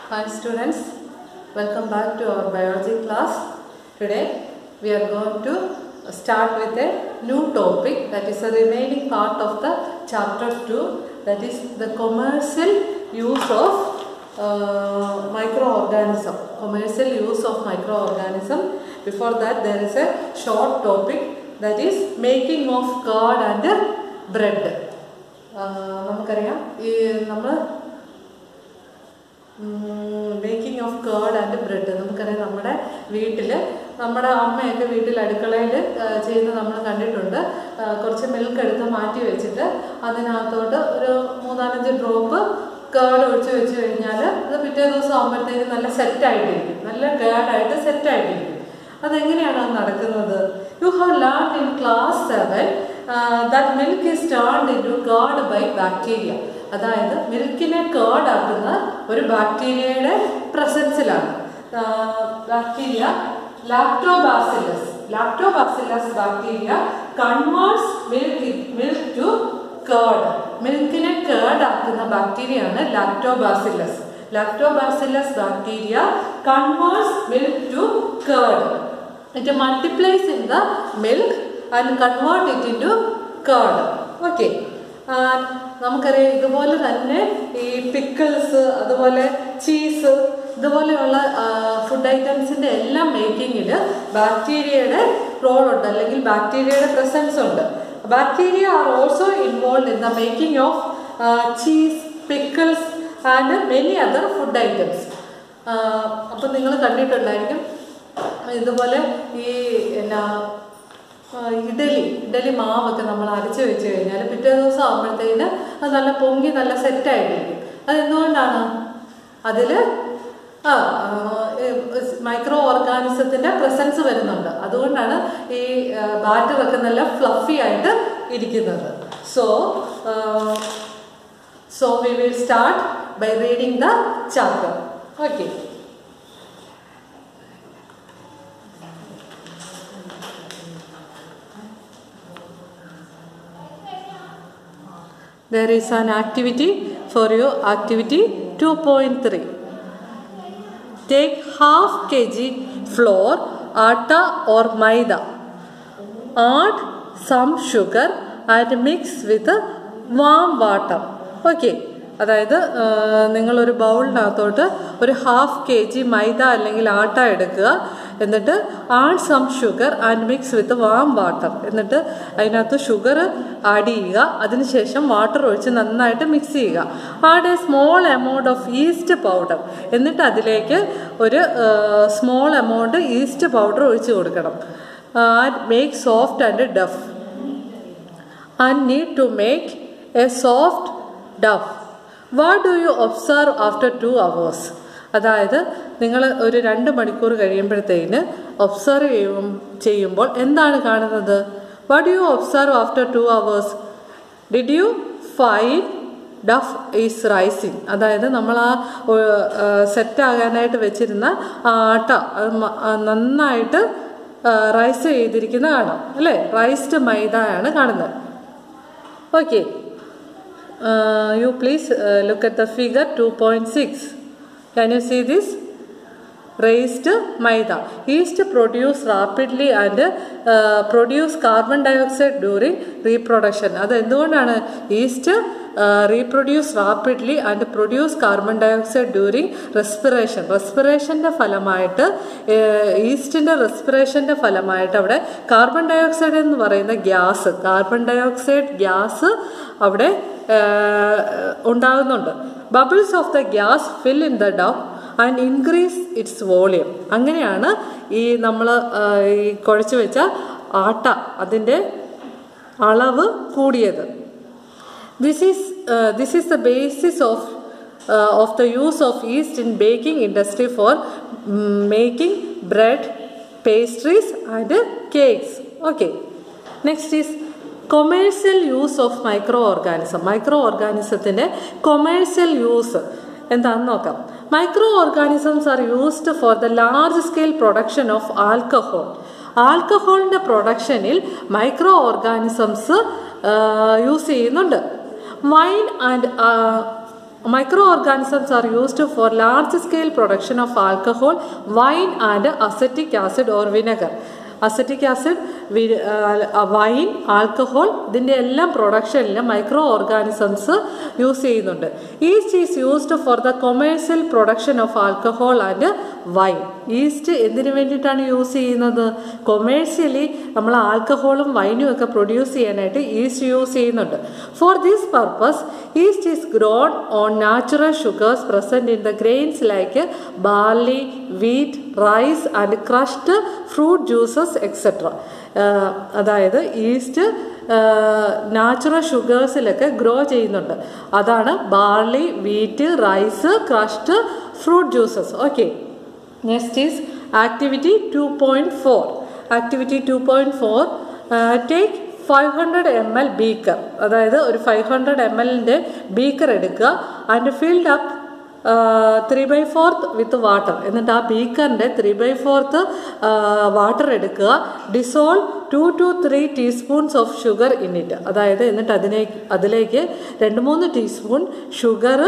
Hi students, welcome back to our biology class. Today we are going to start with a new topic that is the remaining part of the chapter 2 that is the commercial use of uh, microorganism. Commercial use of microorganism. Before that there is a short topic that is making of curd and bread. Uh, നമുക്കറിയാം ഈ നമ്മൾ making of curd and bread നമുക്കറിയാം നമ്മുടെ വീട്ടിൽ നമ്മുടെ അമ്മയൊക്കെ വീട്ടിൽ അടുക്കളയിൽ ചെയ്യുന്നത് നമ്മൾ കണ്ടിട്ടുണ്ട് ആ, കുറച്ച് മിൽക്ക് എടുത്ത് മാറ്റി വെച്ചിട്ട് അതിനകത്തോട്ട് ഒരു മൂന്നാലഞ്ച് ഡ്രോപ്പ് കേർഡ് ഒഴിച്ച് വെച്ച് കഴിഞ്ഞാൽ അത് പിറ്റേ ദിവസം ആകുമ്പോഴത്തേക്ക് നല്ല സെറ്റായിട്ടിരിക്കും നല്ല കേർഡായിട്ട് സെറ്റായിട്ടിരിക്കും അതെങ്ങനെയാണ് അത് നടക്കുന്നത് you have learn in class seven that milk is turned into curd by bacteria അതായത് മിൽക്കിനെ കേർഡ് ആക്കുന്ന ഒരു ബാക്ടീരിയയുടെ പ്രസൻസിലാണ് bacteria lactobacillus lactobacillus bacteria converts milk milk to curd മിൽക്കിനെ കേർഡ് ആക്കുന്ന ബാക്ടീരിയയാണ് lactobacillus lactobacillus bacteria converts milk to curd it multiplies in the milk and convert it into curd okay നമുക്കറിയാം ഇതുപോലെ തന്നെ ഈ പിക്കിൾസ് അതുപോലെ ചീസ് ഇതുപോലെയുള്ള food ഐറ്റംസിൻ്റെ എല്ലാം മേക്കിങ്ങിൽ ബാക്ടീരിയയുടെ റോൾ ഉണ്ട് അല്ലെങ്കിൽ ബാക്ടീരിയയുടെ പ്രസൻസ് ഉണ്ട് bacteria are also involve in the making of cheese pickles and many other food items appam നിങ്ങൾ കണ്ടിട്ടുണ്ടായിരിക്കും ഇതുപോലെ ഈ എന്നാ ആ, ഇഡലി ഇഡലി മാവൊക്കെ നമ്മൾ അരച്ച് വെച്ച് കഴിഞ്ഞാൽ പിറ്റേ ദിവസം ആകുമ്പോഴത്തേന് അത് നല്ല പൊങ്ങി നല്ല സെറ്റായിട്ടിരിക്കും അതെന്തുകൊണ്ടാണ് അതിൽ ആ മൈക്രോ ഓർഗാനിസത്തിൻ്റെ പ്രസൻസ് വരുന്നുണ്ട് അതുകൊണ്ടാണ് ഈ ബാറ്ററൊക്കെ നല്ല ഫ്ലഫി ആയിട്ട് ഇരിക്കുന്നത് so so we will start by reading the chapter okay there is an activity for you activity 2.3 take half kg flour atta or maida add some sugar and mix with warm water okay അതായത് ആ, നിങ്ങളൊരു ബൗളിനകത്തോട്ട് ഒരു half K G മൈദ അല്ലെങ്കിൽ ആട്ട എടുക്കുക എന്നിട്ട് add some sugar and mix with warm water എന്നിട്ട് അതിനകത്ത് sugar add ചെയ്യുക അതിനുശേഷം വാട്ടർ ഒഴിച്ച് നന്നായിട്ട് മിക്സ് ചെയ്യുക add a small amount of yeast powder എന്നിട്ട് അതിലേക്ക് ഒരു സ്മോൾ എമൗണ്ട് ഈസ്റ്റ് പൗഡർ ഒഴിച്ച് കൊടുക്കണം make soft and dough and knead to make a soft dough what do you observe after two hours അതായത് നിങ്ങൾ ഒരു രണ്ട് മണിക്കൂർ കഴിയുമ്പോഴത്തേന് ഒബ്സർവ് ചെയ്യും ചെയ്യുമ്പോൾ എന്താണ് കാണുന്നത് what do you observe after two hours did you find dough is rising അതായത് നമ്മൾ ആ സെറ്റ് ആകാനായിട്ട് വെച്ചിരുന്ന ആ ആട്ട അത് മ- ആ നന്നായിട്ട് റൈസ് ചെയ്തിരിക്കുന്ന കാണാം അല്ലേ റൈസ്ഡ് മൈദയാണ് കാണുന്നത് okay you please uh, look at the figure 2.6 can you see this raised maida yeast produce rapidly and uh, produce carbon dioxide during reproduction അത് എന്തുകൊണ്ടാണ് yeast reproduce rapidly and produce carbon dioxide during respiration റെസ്പിറേഷൻ്റെ ഫലമായിട്ട് ഈസ്റ്റിൻ്റെ റെസ്പിറേഷൻ്റെ ഫലമായിട്ട് അവിടെ carbon dioxide എന്ന് പറയുന്ന gas carbon dioxide gas അവിടെ ഏഹ്, ഉണ്ടാകുന്നുണ്ട് bubbles of the gas fill in the dough and increase its volume അങ്ങനെയാണ് ഈ നമ്മൾ ഈ കുഴച്ച് വെച്ച ആട്ട അതിൻ്റെ അളവ് കൂടിയത് this is this is the basis of of the use of yeast in baking industry for making bread pastries and cakes okay next is commercial use of microorganism മൈക്രോ ഓർഗാനിസത്തിൻ്റെ കൊമേഴ്സ്യൽ യൂസ് എന്താണെന്ന് നോക്കാം microorganisms are used for the large scale production of alcohol ആൽക്കഹോളിൻ്റെ പ്രൊഡക്ഷനിൽ microorganisms use ചെയ്യുന്നുണ്ട് wine and microorganisms are used for large scale production of alcohol wine and acetic acid or vinegar acetic acid wine alcohol ഇതിൻ്റെ എല്ലാം പ്രൊഡക്ഷനിൽ microorganisms use ചെയ്യുന്നുണ്ട് yeast is used for the commercial production of alcohol and wine yeast എന്തിനു വേണ്ടിയിട്ടാണ് use ചെയ്യുന്നത് commercially നമ്മൾ ആൽക്കഹോളും വൈനും ഒക്കെ produce ചെയ്യാനായിട്ട് ഈസ്റ്റ് യൂസ് ചെയ്യുന്നുണ്ട് for this purpose yeast is grown on natural sugars present in the grains like barley wheat rice and crushed fruit juices etcetera അതായത് yeast natural ഷുഗേഴ്സിലൊക്കെ grow ചെയ്യുന്നുണ്ട് അതാണ് barley wheat rice crushed fruit juices okay next is activity two point four activity two point four take five hundred M L beaker അതായത് ഒരു five hundred M എല്ലിൻ്റെ beaker എടുക്കുക and filled up three by fourth with water എന്നിട്ട് ആ ബീക്കറിൻ്റെ three by fourth water എടുക്കുക dissolve two two three teaspoons of sugar in it അതായത് എന്നിട്ട് അതിനെ അതിലേക്ക് രണ്ട് മൂന്ന് ടീസ്പൂൺ ഷുഗർ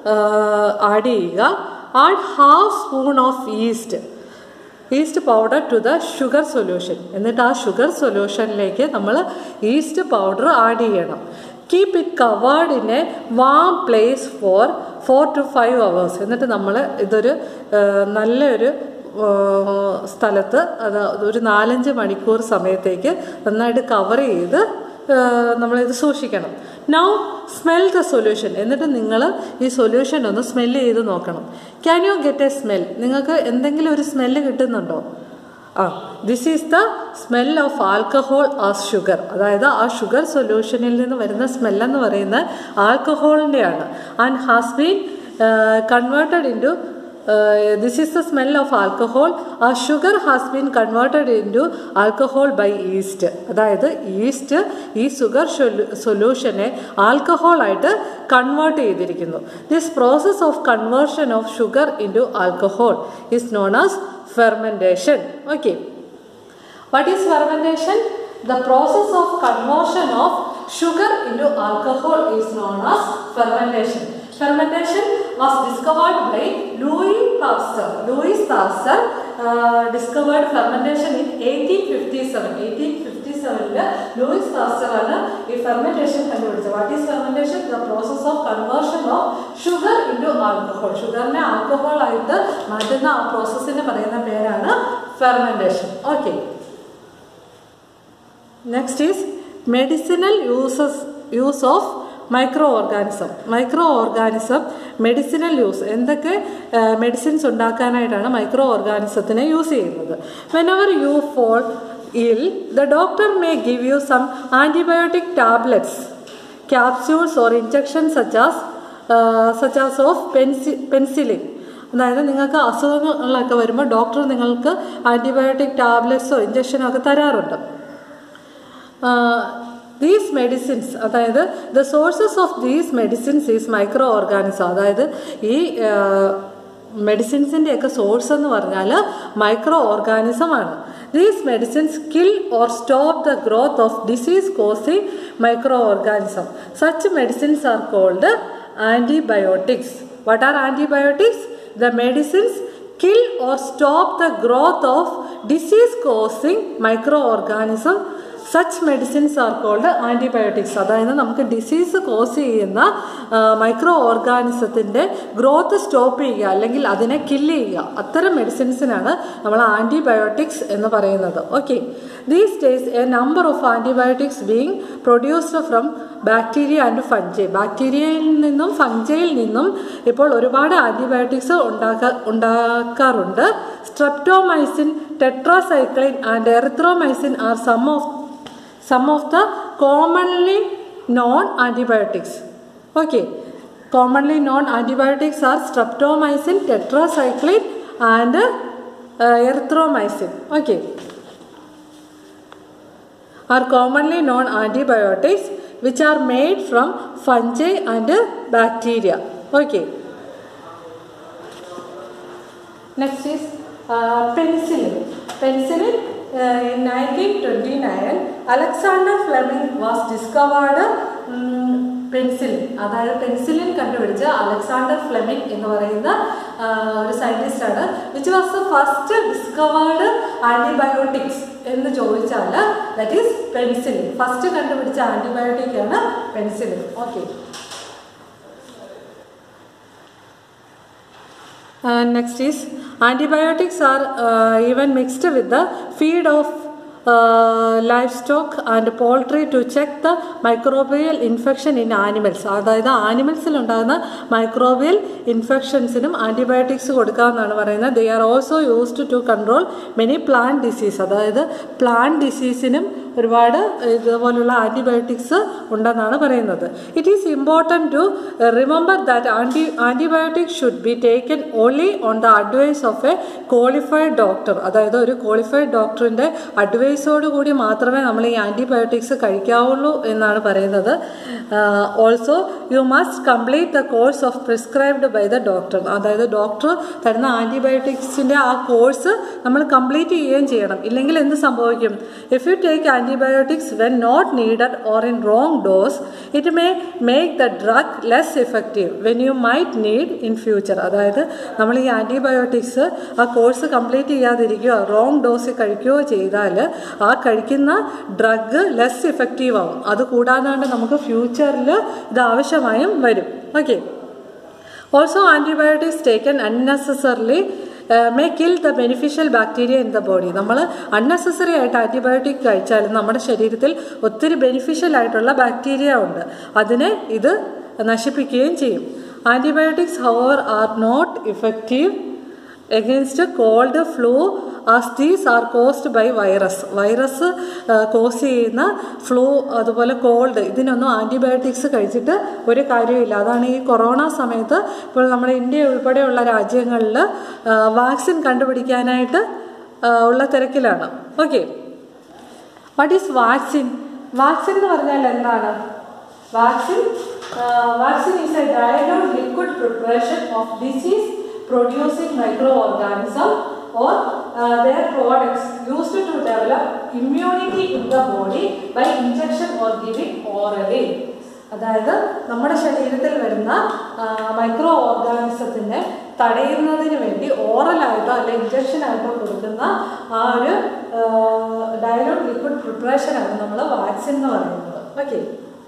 ആഡ് ചെയ്യുക add half spoon of yeast yeast powder to the sugar solution എന്നിട്ട് ആ ഷുഗർ സൊല്യൂഷനിലേക്ക് നമ്മൾ ഈസ്റ്റ് പൗഡർ ആഡ് ചെയ്യണം keep it covered in a warm place for four to five hours എന്നിട്ട് നമ്മൾ ഇതൊരു നല്ലൊരു സ്ഥലത്ത് അത് ഒരു നാലഞ്ച് മണിക്കൂർ സമയത്തേക്ക് നന്നായിട്ട് കവർ ചെയ്ത് നമ്മളിത് സൂക്ഷിക്കണം നൗ സ്മെൽ ദ സൊല്യൂഷൻ എന്നിട്ട് നിങ്ങൾ ഈ സൊല്യൂഷൻ ഒന്ന് സ്മെല്ല് ചെയ്ത് നോക്കണം can you get a smell നിങ്ങൾക്ക് എന്തെങ്കിലും ഒരു സ്മെല്ല് കിട്ടുന്നുണ്ടോ ആ this is the smell of alcohol as sugar അതായത് ആ ഷുഗർ സൊല്യൂഷനിൽ നിന്ന് വരുന്ന സ്മെല്ലെന്ന് പറയുന്നത് ആൽക്കഹോളിൻ്റെയാണ് and has been converted into this is the smell of alcohol ആ sugar has been converted into alcohol by yeast അതായത് ഈസ്റ്റ് ഈ ഷുഗർ സൊല്യൂഷനെ ആൽക്കഹോളായിട്ട് കൺവേർട്ട് ചെയ്തിരിക്കുന്നു this process of conversion of sugar into alcohol is known as fermentation okay what is fermentation the process of conversion of sugar into alcohol is known as fermentation fermentation was discovered by louis pasteur louis pasteur uh, discovered fermentation in 1857 1857 Louis Pasteur ആണ് ഈ fermentation കണ്ടുപിടിച്ചത് what is fermentation the process of conversion of sugar into alcohol ഷുഗറിനെ alcohol ആയിട്ട് മാറ്റുന്ന ആ പ്രോസസ്സിന് പറയുന്ന പേരാണ് fermentation okay next is medicinal uses use of microorganism microorganism medicinal use എന്തൊക്കെ മെഡിസിൻസ് ഉണ്ടാക്കാനായിട്ടാണ് മൈക്രോ ഓർഗാനിസത്തിനെ യൂസ് ചെയ്യുന്നത് whenever you fall ill, the doctor may give you some antibiotic tablets, capsules or injections such as uh, such as of penci- penicillin. അതായത് നിങ്ങൾക്ക് അസുഖങ്ങളൊക്കെ വരുമ്പോൾ doctor നിങ്ങൾക്ക് ആൻറ്റിബയോട്ടിക് ടാബ്ലറ്റ്സോ ഇഞ്ചക്ഷനോ ഒക്കെ തരാറുണ്ട് ദീസ് മെഡിസിൻസ് അതായത് the sources of these medicines is microorganism അതായത് ഈ മെഡിസിൻസിൻ്റെ ഒക്കെ സോഴ്സ് എന്ന് പറഞ്ഞാൽ മൈക്രോ ഓർഗാനിസം ആണ് these medicines kill or stop the growth of disease causing microorganism such medicines are called antibiotics what are antibiotics the medicines kill or stop the growth of disease causing microorganism such medicines are called antibiotics അതായത് നമുക്ക് disease cause ചെയ്യുന്ന മൈക്രോ ഓർഗാനിസത്തിൻ്റെ growth stop ചെയ്യുക അല്ലെങ്കിൽ അതിനെ kill ചെയ്യുക അത്തരം മെഡിസിൻസിനാണ് നമ്മൾ ആൻറ്റിബയോട്ടിക്സ് എന്ന് പറയുന്നത് okay these days a number of antibiotics being produced from bacteria and fungi ബാക്ടീരിയയിൽ നിന്നും ഫഞ്ചയിൽ നിന്നും ഇപ്പോൾ ഒരുപാട് ആൻറ്റിബയോട്ടിക്സ് ഉണ്ടാക്കാ ഉണ്ടാക്കാറുണ്ട് streptomycin tetracycline and erythromycin are some of some of the commonly known antibiotics okay commonly known antibiotics are streptomycin tetracycline and uh, erythromycin okay are commonly known antibiotics which are made from fungi and bacteria okay next is uh, penicillin penicillin uh, in 1929 alexander fleming was discovered um, penicillin അതായത് penicillin കണ്ടുപിടിച്ച Alexander Fleming എന്ന് പറയുന്ന ആ, ഒരു scientist ആണ് which was the first discovered antibiotics എന്ന് ചോദിച്ചാൽ that is penicillin first കണ്ടുപിടിച്ച ആൻറ്റിബയോട്ടിക് ആണ് penicillin okay Uh, next is antibiotics are uh, even mixed with the feed of uh, livestock and poultry to check the microbial infection in animals അതായത് ആനിമൽസിൽ ഉണ്ടാകുന്ന microbial ഇൻഫെക്ഷൻസിനും antibiotics കൊടുക്കാമെന്നാണ് പറയുന്നത് they are also used to control many plant disease അതായത് plant ഡിസീസിനും ഒരുപാട് ഇതുപോലുള്ള antibiotics ഉണ്ടെന്നാണ് പറയുന്നത് it is important to remember that anti antibiotic should be taken only on the advice of a qualified doctor അതായത് ഒരു ക്വാളിഫൈഡ് ഡോക്ടറിൻ്റെ അഡ്വൈസോട് കൂടി മാത്രമേ നമ്മൾ ഈ ആൻറ്റിബയോട്ടിക്സ് കഴിക്കാവുള്ളൂ എന്നാണ് പറയുന്നത് also you must complete the course of prescribed by the doctor അതായത് ഡോക്ടർ തരുന്ന ആൻറ്റിബയോട്ടിക്സിൻ്റെ ആ കോഴ്സ് നമ്മൾ കംപ്ലീറ്റ് ചെയ്യുകയും ചെയ്യണം ഇല്ലെങ്കിൽ എന്ത് സംഭവിക്കും if you take antibiotics when not needed or in wrong dose it may make the drug less effective when you might need in future അതായത് നമ്മൾ ഈ ആൻറ്റിബയോട്ടിക്സ് ആ കോഴ്സ് കംപ്ലീറ്റ് ചെയ്യാതിരിക്കുകയോ റോങ് ഡോസ് കഴിക്കുകയോ ചെയ്താൽ ആ കഴിക്കുന്ന ഡ്രഗ് ലെസ് ഇഫക്റ്റീവ് ആവും അത് കൂടാതെ നമുക്ക് ഫ്യൂച്ചറിൽ ഇത് ആവശ്യമായും വരും okay also antibiotics taken unnecessarily may kill the beneficial bacteria in the body നമ്മൾ അൺനെസസറി ആയിട്ട് ആൻറ്റിബയോട്ടിക് കഴിച്ചാലും നമ്മുടെ ശരീരത്തിൽ ഒത്തിരി ബെനിഫിഷ്യൽ ആയിട്ടുള്ള ബാക്ടീരിയ ഉണ്ട് അതിനെ ഇത് നശിപ്പിക്കുകയും ചെയ്യും antibiotics however are not effective against cold flu as these are caused by virus virus cause ചെയ്യുന്ന ഫ്ലൂ അതുപോലെ കോൾഡ് ഇതിനൊന്നും ആൻറ്റിബയോട്ടിക്സ് കഴിച്ചിട്ട് ഒരു കാര്യമില്ല അതാണ് ഈ കൊറോണ സമയത്ത് ഇപ്പോൾ നമ്മുടെ ഇന്ത്യ ഉൾപ്പെടെയുള്ള രാജ്യങ്ങളിൽ വാക്സിൻ കണ്ടുപിടിക്കാനായിട്ട് ആ, ഉള്ള തിരക്കിലാണ് okay what is vaccine vaccine എന്ന് പറഞ്ഞാൽ എന്താണ് vaccine vaccine is a dialogue liquid preparation of disease producing microorganism or uh, their products used to develop immunity in the body by injection or giving orally. അതായത് നമ്മുടെ ശരീരത്തിൽ വരുന്ന micro ഓർഗാനിസത്തിനെ തടയുന്നതിന് വേണ്ടി ഓറലായിട്ടോ അല്ലെ ഇഞ്ചക്ഷനായിട്ടോ കൊടുക്കുന്ന ആ ഒരു ഡയലോഗ് ലിക്വിഡ് പ്രിപ്പറേഷനാണ് നമ്മൾ വാക്സിൻ എന്ന് പറയുന്നത് okay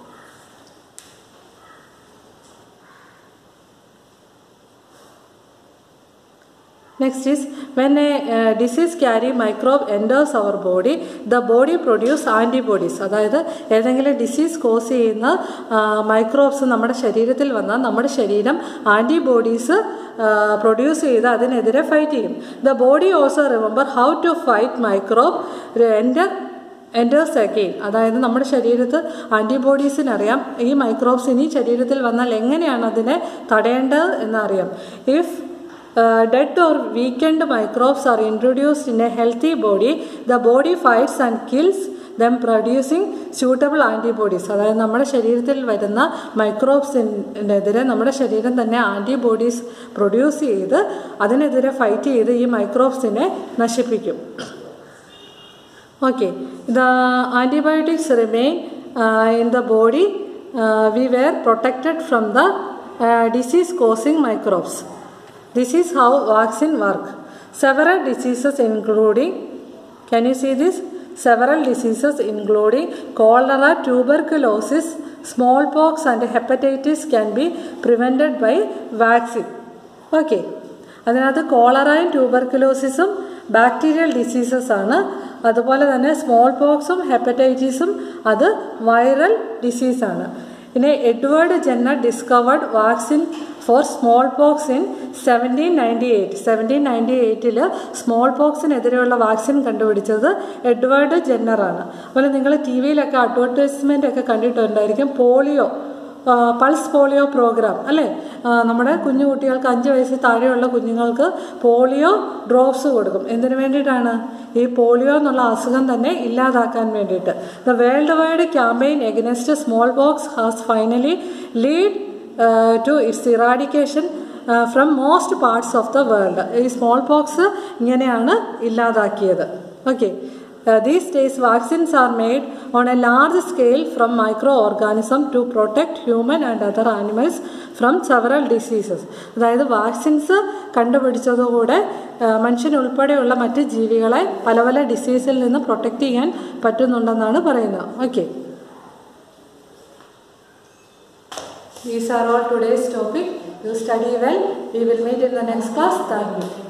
Next is when a uh, disease carry microbe enters our body, the body produce antibodies. അതായത് ഏതെങ്കിലും ഡിസീസ് കോസ് ചെയ്യുന്ന മൈക്രോബ്സ് നമ്മുടെ ശരീരത്തിൽ വന്നാൽ നമ്മുടെ ശരീരം ആൻറ്റിബോഡീസ് പ്രൊഡ്യൂസ് ചെയ്ത് അതിനെതിരെ ഫൈറ്റ് ചെയ്യും the body also remember how to fight microbe enter enters again അതായത് നമ്മുടെ ശരീരത്ത് ആൻറ്റിബോഡീസിനറിയാം ഈ മൈക്രോബ്സ് ഇനി ശരീരത്തിൽ വന്നാൽ എങ്ങനെയാണ് അതിനെ തടയേണ്ടത് എന്നറിയാം if uh, dead or weakened microbes are introduced in a healthy body, the body fights and kills them producing suitable antibodies അതായത് നമ്മുടെ ശരീരത്തിൽ വരുന്ന മൈക്രോബ്സിനെതിരെ നമ്മുടെ ശരീരം തന്നെ ആൻറ്റിബോഡീസ് പ്രൊഡ്യൂസ് ചെയ്ത് അതിനെതിരെ ഫൈറ്റ് ചെയ്ത് ഈ മൈക്രോബ്സിനെ നശിപ്പിക്കും okay the antibiotics remain in the body we were protected from the disease causing microbes This is how vaccine work. Several diseases including, can you see this? Several diseases including cholera, tuberculosis, smallpox and hepatitis can be prevented by vaccine. Okay. അതിനകത്ത് കോളറയും ട്യൂബർക്കുലോസിസും bacterial diseases ആണ് അതുപോലെ തന്നെ small പോക്സും ഹെപ്പറ്റൈറ്റിസും അത് viral ഡിസീസാണ് പിന്നെ Edward Jenner discovered vaccine for smallpox in seventeen ninety eight seventeen ninety എയ്റ്റിൽ സ്മോൾ പോക്സിനെതിരെയുള്ള വാക്സിൻ കണ്ടുപിടിച്ചത് എഡ്വേർഡ് ജെന്നറാണ് അതുപോലെ നിങ്ങൾ ടി വിയിലൊക്കെ അഡ്വർടൈസ്മെൻ്റ് ഒക്കെ കണ്ടിട്ടുണ്ടായിരിക്കും പോളിയോ പൾസ് പോളിയോ പ്രോഗ്രാം അല്ലേ നമ്മുടെ കുഞ്ഞു കുട്ടികൾക്ക് അഞ്ച് വയസ്സിൽ താഴെയുള്ള കുഞ്ഞുങ്ങൾക്ക് പോളിയോ ഡ്രോപ്സ് കൊടുക്കും എന്തിനു വേണ്ടിയിട്ടാണ് ഈ പോളിയോ എന്നുള്ള അസുഖം തന്നെ ഇല്ലാതാക്കാൻ വേണ്ടിയിട്ട് the world wide campaign against smallpox has finally lead to its eradication from most parts of the world ഈ സ്മോൾ പോക്സ് ഇങ്ങനെയാണ് ഇല്ലാതാക്കിയത് okay these days vaccines are made on a large scale from microorganism to protect human and other animals from several diseases അതായത് vaccines കണ്ടുപിടിച്ചതുകൂടെ മനുഷ്യനുൾപ്പെടെയുള്ള മറ്റ് ജീവികളെ പല പല ഡിസീസിൽ നിന്ന് പ്രൊട്ടക്റ്റ് ചെയ്യാൻ പറ്റുന്നുണ്ടെന്നാണ് പറയുന്നത് okay These are all today's topic. You study well. We will meet in the next class. Thank you.